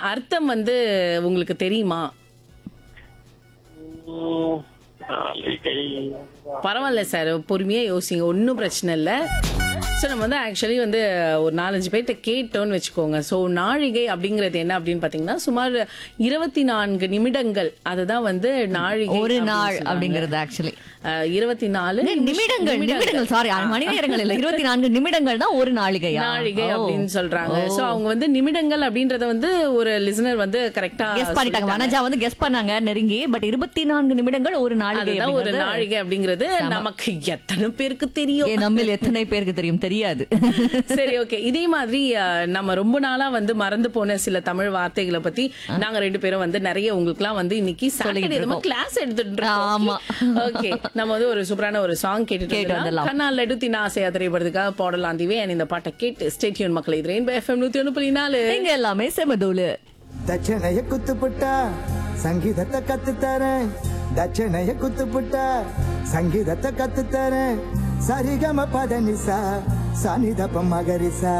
அர்த்தம் வந்து உங்களுக்கு தெரியுமா உம், நாளிகை பரவாயில்ல சார் பொறுமையா யோசிங்க ஒன்றும் பிரச்சனை இல்லை ஸோ நம்ம வந்து ஆக்சுவலி வந்து ஒரு நாலஞ்சு பேர்கிட்ட கேட்டோம்னு வச்சுக்கோங்க ஸோ நாழிகை அப்படிங்கிறது என்ன அப்படின்னு பார்த்தீங்கன்னா சுமார் இருபத்தி நான்கு நிமிடங்கள் அதுதான் வந்து நாழிகை ஒரு அப்படின்னு நாள் சொல்றாங்க. அப்படிங்கிறது ஆக்சுவலி அஹ், இருபத்தி நாலு நிமிடங்கள் நிமிடங்கள் சாரி மணி நேரங்கள் இல்ல இருபத்தி நான்கு நிமிடங்கள் தான் ஒரு நாளிகையா நாழிகை ஓ. அப்படின்னு சொல்றாங்க சோ அவங்க வந்து நிமிடங்கள் அப்படின்றத வந்து ஒரு லிசனர் வந்து கரெக்டா கெஸ் பண்ணிட்டாங்க வனஜா வந்து கெஸ் பண்ணாங்க நெருங்கி பட் இருபத்தி நான்கு நிமிடங்கள் ஒரு நாளிகை அதுதான் ஒரு அப்படிங்கிறது நாழிகை அப்படிங்கிறது நமக்கு எத்தனை பேருக்கு தெரியும் ஏ, நம்மில் எத்தனை பேருக்கு தெரியும் தெரியாது சரி ஓகே இதே மாதிரி அஹ், நம்ம ரொம்ப நாளா வந்து மறந்து போன சில தமிழ் வார்த்தைகளை பத்தி நாங்க ரெண்டு பேரும் வந்து நிறைய உங்களுக்குலாம் வந்து இன்னைக்கு சாட்டர்டே இருக்கோம். கிளாஸ் எடுத்துட்டு ஆமா. இருக்கோம் ஓகே நம்ம வந்து ஒரு சூப்பரான ஒரு சாங் கேட்டுட்டு கேட்டு வந்துடலாம் வந்துடலாம். கண்ணால் எடுத்து நான் ஆசையா திரைப்படுறதுக்காக பாடலாம் தீவே and இந்த பாட்டை கேட்டு ஸ்டேட்யூன் மக்களை இது ரெயின்போ எஃப்எம் நூத்தி ஒண்ணு புள்ளி நாலு இங்க எல்லாமே செமதூளு ದಕ್ಷಿಣಯ ಕುತ್ತುಪುಟ್ಟ ಸಂಗೀತದ ಕತ್ತುತ್ತಾರೆ ದಕ್ಷಿಣಯ ಕುತ್ತುಪುಟ್ಟ ಸಂಗೀತದ ಕತ್ತುತ್ತಾರೆ ಸರಿಗಮ ಪದ ನಿಸ ಸನಿದಪ ಮಗರಿಸ